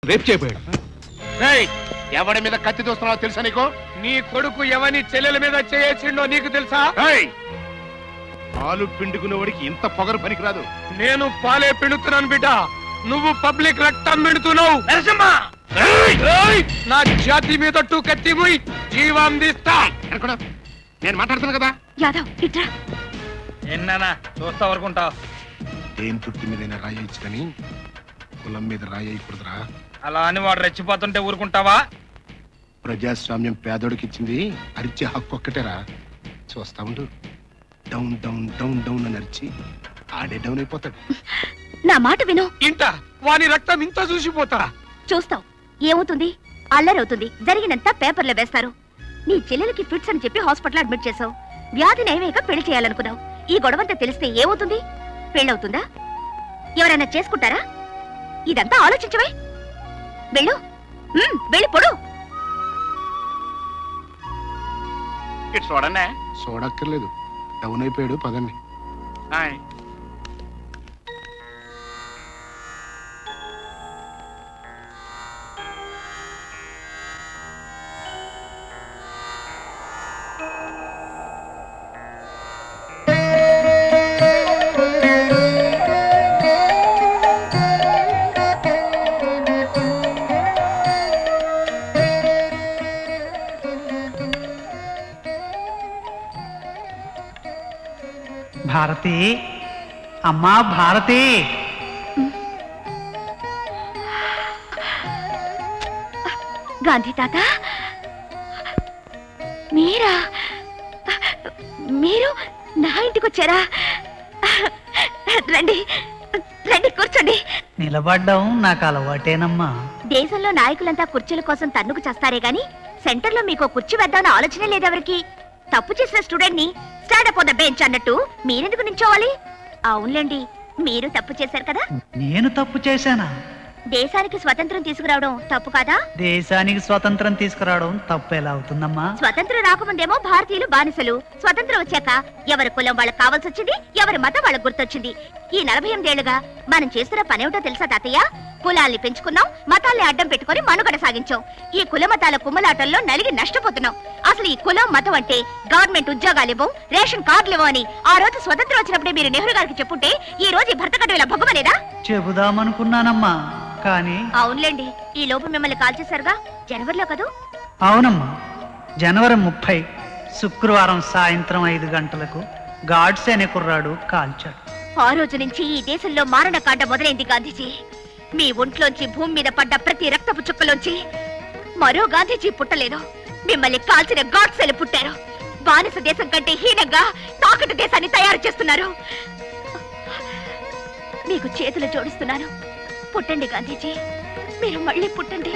Rape చేయబోయాడు రేయ్, ఎవడి మీద కత్తి దూస్తున్నావో తెలుసా నీకు నీ కొడుకు ఎవని చెల్లెల మీద చేసిండో నీకు తెలుసా రేయ్, పాలు పిండుకునేవాడికి ఇంత పొగరు పనికిరాదు నేను పాలే పిండుతున్నాను బిడ్డ నువ్వు పబ్లిక్ రక్తం పిండుతున్నావు ఏయ్! నా జాతి మీద టూ కత్తి ముయ్ జీవం తీస్తా ఎక్కడ? నేను మాట్లాడుతున్నా కదా యాదవ్ ఇట్రా ఎన్నానా చూస్తా వరకుంటావు దేని తుట్టి మీద రాయి ఇచ్చు కానీ కులం మీద రాయి అయ్యకూడదురా అలా అని వాడు రెచ్చిపోతుంటే ఊరుకుంటావా ప్రజాస్వామ్యం పేదోడికి ఇచ్చింది అరిచే హక్కు ఒక్కటేరా చూస్తా ఉండు డౌన్ డౌన్ డౌన్ డౌన్ అని అరిచి ఆడే డౌన్ అయిపోతాడు నా మాట విను ఇంట వాని రక్తం ఇంత చూసిపోతా చూస్తావు ఏమవుతుంది అల్లరవుతుంది జరిగినంత పేపర్లో వేస్తారు నీ చెల్లెలకి ఫిట్స్ అని చెప్పి హాస్పిటల్ అడ్మిట్ చేసావు వ్యాధి నయమేక పెళ్లి చేయాలనుకున్నావు ఈ గొడవంతా తెలిస్తే ఏమవుతుంది పెళ్ళవుతుందా ఎవరైనా చేసుకుంటారా ఇదంతా ఆలోచించవే వెళ్ళు ఉమ్, వెళ్ళి పొడు ఇటు చూడండి చూడక్కర్లేదు డౌన్ అయిపోయాడు పదండి హాయ్. భారతి అమ్మా భారతి గాంధీ తాత మీరా మీరు నా ఇంటికి వచ్చారా రండి రండి కూర్చోండి నిలబడ్డం నాకు అలవాటేనమ్మా దేశంలో నాయకులంతా కుర్చీల కోసం తన్నుకు చేస్తారే గాని సెంటర్లో మీకు కుర్చీ వేద్దామన్న ఆలోచనే లేదెవరికి తప్పు చేసిన స్టూడెంట్ ని స్టాండప్ ఆన్ ద బెంచ్ అన్నట్టు మీరెందుకు నించోవాలి అవునులేండి మీరు తప్పు చేశారు కదా నేను తప్పు చేశానా దేశానికి స్వతంత్రం తీసుకురావడం తప్పు కాదా దేశానికి స్వతంత్రం తీసుకురావడం తప్పు ఎలా అవుతుందమ్మా స్వతంత్రం రాకముందేమో భారతీయులు బానిసలు స్వతంత్రం వచ్చాక ఎవరి కులం వాళ్ళకి కావాల్సి వచ్చింది ఎవరి మతం వాళ్ళకి గుర్తొచ్చింది ఈ నలభై ఎనిమిదేళ్లుగా మనం చేస్తున్న పనేమిటో తెలుసా తాతయ్య కులాల్ని పెంచుకున్నాం మతాల్ని అడ్డం పెట్టుకొని మనుగడ సాగించాం ఈ కుల మతాల కుమ్మలాటల్లో నలిగి నష్టపోతున్నాం అసలు ఈ కులం మతం అంటే గవర్నమెంట్ ఉద్యోగాలు ఇవ్వం రేషన్ కార్డులు ఇవ్వం అని ఆ రోజు స్వతంత్రం వచ్చినప్పుడే మీరు నెహ్రూ గారికి చెప్పుంటే ఈ రోజు ఈ భర్త కట్టు ఇలా భగమనేదా చెబుదామనుకున్నానమ్మా కానీ అవునులేండి ఈ లోపు మిమ్మల్ని కాల్ చేశారుగా జనవరిలో కదూ అవునమ్మా జనవరి ముప్పై శుక్రవారం సాయంత్రం ఐదు గంటలకు గాడ్స్ అనే కుర్రాడు కాల్చాడు ఆ రోజు నుంచి ఈ దేశంలో మారణకాండ మొదలైంది గాంధీజీ మీ ఒంట్లోంచి భూమి మీద పడ్డ ప్రతి రక్తపు చుక్కలోంచి మరో గాంధీజీ పుట్టలేదు మిమ్మల్ని కాల్చిన గాడ్సెలు పుట్టారు బానిస దేశం కంటే హీనంగా తాకటి దేశాన్ని తయారు చేస్తున్నారు మీకు చేతులు జోడిస్తున్నాను పుట్టండి గాంధీజీ మీరు మళ్ళీ పుట్టండి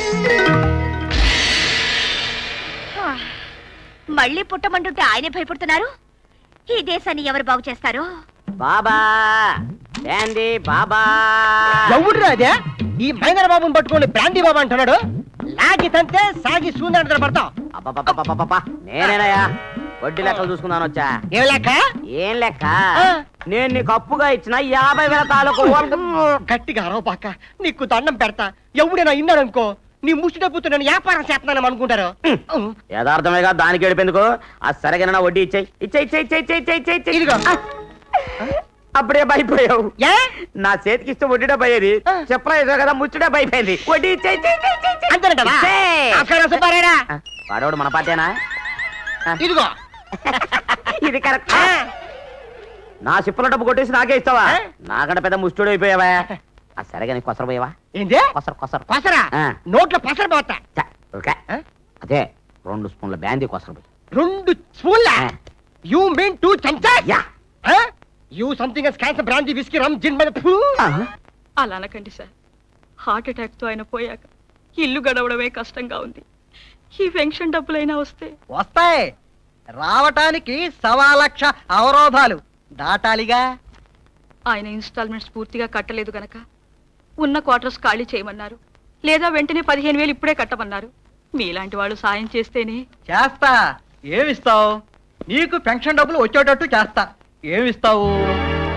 ఆ, మళ్ళీ పుట్టమంటుంటే ఆయనే భయపడుతున్నారు ఈ దేశాన్ని ఎవరు బాగు చేస్తారో బాబా బ్యాండీ బాబా ఎవడురా అదే ఈ మైనర్ బాబుని పట్టుకొని బ్రాండీ బాబా అంటున్నాడు లాగి తంతే సాగి సూందర పడతాం అబ్బబ్బబ్బబ్బబ్బబ్బ. నేనేనయ్యా వడ్డీ లెక్కలు చూసుకుందాను వచ్చా ఏం లెక్క ఏం లెక్క ఆ. నేను నీకు అప్పుగా ఇచ్చిన యాభై వేల తాలూకు గట్టిగా అరవ పాక నీకు దండం పెడతా ఎవడైనా ఇన్నాడు అనుకో నీ ముష్టి డబ్బుతో నేను వ్యాపారం చేస్తున్నాను అనుకుంటారు యథార్థమేగా దానికి ఏడిపోయిందుకు ఆ సరిగా వడ్డీ ఇచ్చేయి ఇచ్చే ఇచ్చే ఇచ్చే ఇచ్చే ఇచ్చే ఇచ్చే ఇచ్చే ఇదిగో అప్పుడే భయపోయావు ఏ నా చేతికి ఇస్తే వడ్డీ డబ్బు అయ్యేది చెప్పరా వేసావు కదా ముచ్చుడే భయపోయింది వడ్డీ ఇచ్చే ఇచ్చే ఇచ్చే ఇచ్చే ఇచ్చే. అంతేనంటావా ఇచ్చే. అక్కడ సుబ్బారాయుడా ఆ, వాడోడు మన పార్టీనా ఇదిగో ఇది కరెక్ట్ ఆ, నా సిప్పుల డబ్బు కొట్టేసి నాకే ఇస్తావా ఏ? నాకంటే పెద్ద ముస్టుడు అయిపోయావా ఆ సరేగా నీకు కొసరు పోయావా ఏంది కొసరు కొసరు పసరా ఆ. నోట్లో పసర పోతా ఛ, ఓకే ఆ? అదే రెండు స్పూన్ల బ్యాందీ కొసరు పోయి రెండు స్పూన్ల ఆ. యూ మీన్ టూ చెంచా yeah you something yes cancer brandy whisky rum gin మీద అలా అనకండి సార్ హార్ట్ అటాక్ తో ఆయన పోయాక ఇల్లు గడవడమే కష్టంగా ఉంది ఈ పెన్షన్ డబ్బులైనా వస్తే వస్తాయి రావటానికి సవా లక్ష అవరోధాలు దాటాలిగా ఆయన ఇన్స్టాల్మెంట్స్ పూర్తిగా కట్టలేదు గనక ఉన్న క్వార్టర్స్ ఖాళీ చేయమన్నారు లేదా వెంటనే పదిహేను వేలు ఇప్పుడే కట్టమన్నారు మీలాంటి వాళ్ళు సాయం చేస్తేనే చేస్తా ఏమిస్తావు నీకు పెన్షన్ డబ్బులు వచ్చేటట్టు చేస్తా ఏమిస్తావు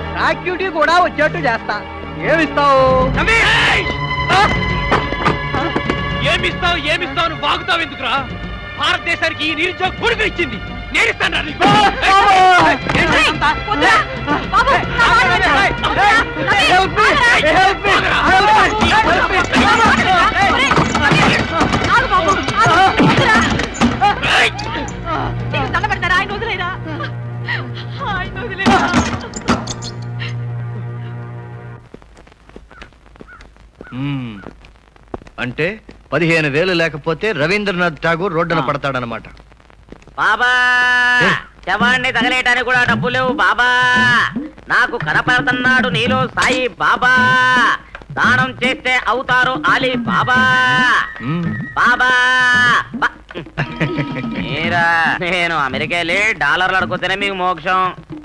గ్రాట్యుటీ కూడా వచ్చేట్టు చేస్తా ఏమిస్తావు ఆ? ఆ? ఏమిస్తావు ఏమిస్తావు అని వాగుతావు ఎందుకురా భారతదేశానికి ఈ నిరుద్యోగ కొడుకు ఇచ్చింది నేను ఇస్తాను నీకు ఆయన వదిలేరా ఆయన వదిలేరా మ్మ్. అంటే పదిహేను వేలు లేకపోతే రవీంద్రనాథ్ ఠాగూర్ రోడ్డున పడతాడనమాట బాబా శవాన్ని తగలేయటానికి కూడా డబ్బు లేవు బాబా నాకు కనపడుతున్నాడు నీలో సాయి బాబా దానం చేస్తే అవుతారు ఆలి బాబా మ్మ్. బాబా బా- మీరా నేను అమెరికా వెళ్ళి డాలర్లు అడుగుతేనే మీకు మోక్షం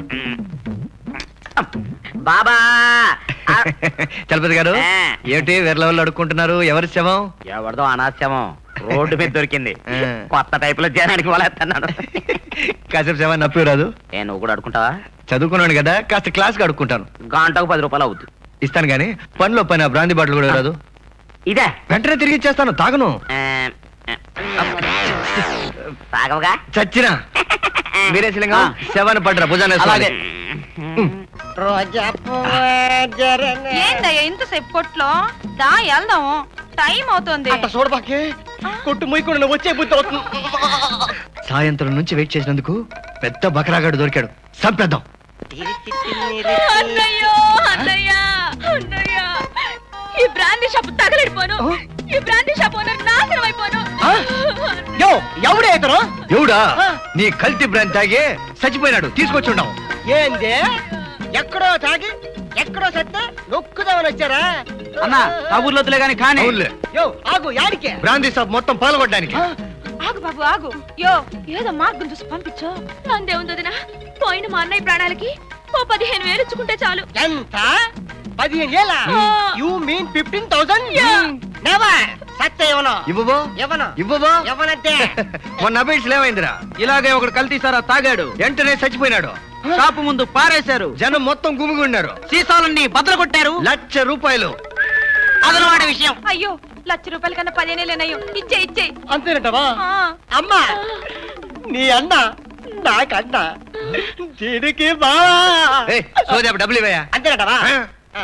బాబా ఆ, చలపతి గారు ఆ. ఏమిటి వేరే లెవెల్ అడుక్కుంటున్నారు ఎవరి శవం ఎవరిదో అనాస్యమం రోడ్డు మీద దొరికింది ఆ. కొత్త టైప్ లో జనానికి వాళ్ళేస్తున్నాడు కాసేపు శవం నప్పి రాదు ఏ నువ్వు కూడా అడుకుంటావా చదువుకున్నాను కదా కాస్త క్లాస్కి అడుక్కుంటాను గంటకు పది రూపాయలు అవుతుంది ఇస్తాను కానీ పనిలో పని ఆ బ్రాంతి బాటిల్ కూడా రాదు ఇదే వెంటనే తిరిగి ఇచ్చేస్తాను తాగను ఆ, ఆ, తాగవుగా చచ్చినా మీరే శిలింగం శవాన్ని పడ్డరా భుజాన్ని వేసుకోవాలి. రోజా జరనే ఏందయ్యా ఇంతసేపు కొట్లో దా వెళ్దాము టైం అవుతుంది అట్ట చూడబాకే కొట్టు ముయ్యకుండా నువ్వు వచ్చే బుద్ధి అవుతుంది సాయంత్రం నుంచి వెయిట్ చేసినందుకు పెద్ద బకరాగాడు దొరికాడు చంపేద్దాం అన్నయ్యో అన్నయ్య అన్నయ్య ఈ బ్రాందీ షాప్ తగలడిపోను ఈ బ్రాందీ షాప్ ఓనర్ నాశనం అయిపోను యో ఎవడే ఇతను ఎవడా నీ కల్తీ బ్రాండ్ తాగి చచ్చిపోయినాడు తీసుకొచ్చి ఉండవు ఏంది ఎక్కడో తాగి ఎక్కడో సత్తే నొక్కుదామని వచ్చారా అన్నా కబుర్లు వద్దులే గాని కానీ అవునులే యో ఆగు యాడికే బ్రాందీ షాప్ మొత్తం పాల్గొట్టడానికి ఆగు బాబు ఆగు యో ఏదో మార్గం చూసి పంపించు అందే ఉందదినా పోయిన మా అన్నయ్య ప్రాణాలకి ఓ పదిహేను వేలు ఇచ్చుకుంటే చాలు ఎంత పదిహేను ఏళ్ళ ఆ. You mean fifteen thousand Yeah. Never Satya ఇవ్వను ఇవ్వబో ఇవ్వను ఇవ్వబో ఇవ్వనంతే మొన్న అబిడ్స్ ఏమైందిరా ఇలాగే ఒకడు కల్తీసారా తాగాడు వెంటనే చచ్చిపోయినాడు షాపు ముందు పారేశారు జనం మొత్తం గుమిగున్నారు సీసాలన్నీ బద్దలు కొట్టారు లక్ష రూపాయలు అదనవాడి విషయం అయ్యో లక్ష రూపాయల కన్నా పదిహేనేలేనయ్యో ఇచ్చే ఇచ్చే అంతేనటవా ఆ. అమ్మా నీ అన్న నాకన్న దీనికి బా ఏయ్, సోది అప్పుడు డబ్బులు ఇవ్వయా అంతేనటవా ఆ.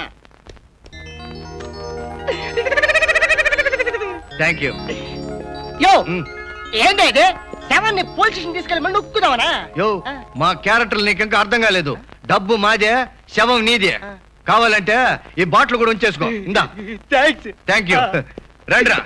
థ్యాంక్ యూ యో మ్. ఏంటి ఇది శవాన్ని పోలీస్ స్టేషన్ తీసుకెళ్ళి మళ్ళీ నొక్కుదామనా యో మా క్యారెక్టర్లు నీకు ఇంకా అర్థం కాలేదు డబ్బు మాదే శవం నీదే కావాలంటే ఈ బాటిల్ కూడా ఉంచేసుకో ఇందా థ్యాంక్స్ థ్యాంక్ యూ రండిరా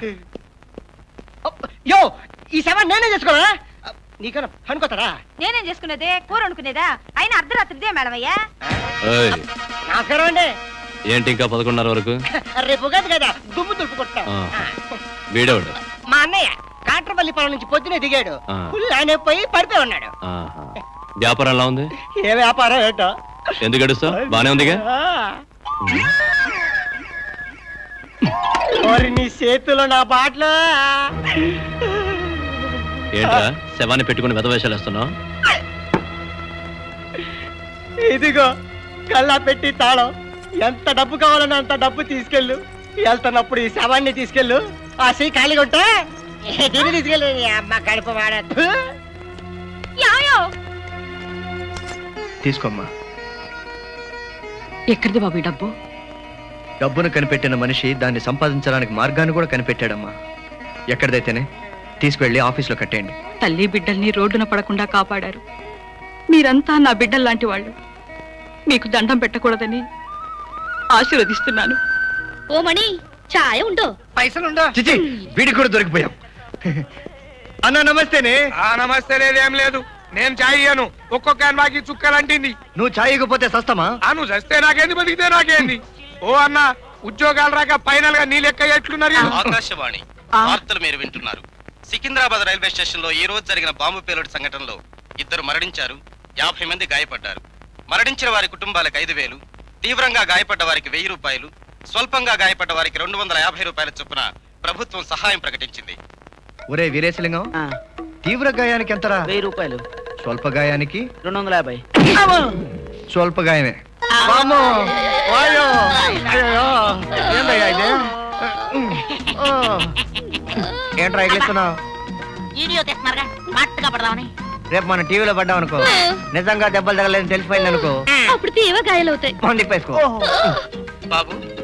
యో ఈ శవాన్ని నేనే చేసుకోనా నీకన్నా అనుకోతారా నేనేం చేసుకునేదే కూర వండుకునేదా అయినా అర్ధరాత్రిదే మేడమయ్యా నమస్కారం అండి ఏంటి ఇంకా పదకొండున్నర వరకు రేపు ఉగాది కదా దుమ్ము దులుపుకుంటాం ఆ. వీడేవాడు మా అన్నయ్య కాట్రపల్లి పొలం నుంచి పొద్దునే దిగాడు ఆ. ఫుల్ ఆయన పోయి పడిపోయి ఉన్నాడు ఆహా. వ్యాపారం ఎలా ఉంది ఏ వ్యాపారం ఏంటో ఎందుకు గడుస్తావు బానే ఉందిగా ఆ. ఓరి నీ చేతిలో నా బాటలు ఏంట్రా శవాన్ని పెట్టుకుని వెధవేషాలు వేస్తున్నావు ఇదిగో కల్లా పెట్టి తాళం ఎంత డబ్బు కావాలన్నా అంత డబ్బు తీసుకెళ్ళు వెళ్తున్నప్పుడు ఈ శవాన్ని తీసుకెళ్ళు ఆ సీ ఖాళీగా ఉంటే దీన్ని తీసుకెళ్ళు నీ అమ్మ కడుపు వాడద్దు యాయో తీసుకోమ్మా ఎక్కడిది బాబు ఈ డబ్బు డబ్బును కనిపెట్టిన మనిషి దాన్ని సంపాదించడానికి మార్గాన్ని కూడా కనిపెట్టాడమ్మా ఎక్కడిదైతేనే తీసుకువెళ్ళి ఆఫీస్లో కట్టేయండి తల్లి బిడ్డల్ని రోడ్డున పడకుండా కాపాడారు మీరంతా నా బిడ్డల్లాంటి వాళ్ళు మీకు దండం పెట్టకూడదని ఆశీర్వదిస్తున్నాను ఓ మణి ఛాయ ఉండు పైసలుండో చిచి వీడికి కూడా దొరికిపోయాం అన్న నమస్తేనే ఆ నమస్తే లేదేం లేదు నేను చాయ్ ఇయ్యను ఒక్కొక్క బాకి చుక్కలంటింది నువ్వు ఛాయ్ ఇవ్వకపోతే సస్తమా ఆ నువ్వు చస్తే నాకేంది బతికితే నాకేంది ఓ అన్న ఉద్యోగాలు రాక ఫైనల్ గా నీ లెక్క ఎట్లున్నారు వీళ్ళు? ఆకాశవాణి వార్తలు మీరు వింటున్నారు సికింద్రాబాద్ రైల్వే స్టేషన్ లో ఈ రోజు జరిగిన బాంబు పేలుడు సంఘటనలో ఇద్దరు మరణించారు యాభై మంది గాయపడ్డారు మరణించిన వారి కుటుంబాలకు ఐదు వేలు తీవ్రంగా గాయపడ్డ వారికి వెయ్యి రూపాయలు స్వల్పంగా గాయపడ్డ వారికి రెండు వందల యాభై రూపాయల చొప్పున ప్రభుత్వం సహాయం ప్రకటించింది ఒరే వీరేశలింగం తీవ్ర గాయానికి ఎంతరా వెయ్యి రూపాయలు స్వల్ప గాయానికి రెండు వందల యాభై స్వల్ప గాయమే వామ్మో! వాయ్యో! అయ్యయ్యో! ఏందయ్యా ఇది ఏంట్రా ఎగిలిస్తున్నావు వీడియో తెస్తున్నారుగా పట్టుగా పడదామని రేపు మనం టీవీలో పడ్డాం అనుకో నిజంగా దెబ్బలు తగలేదని తెలిసిపోయింది అనుకో అప్పుడు తీవ గాయాలవుతాయి మొండికి వేసుకో బాబు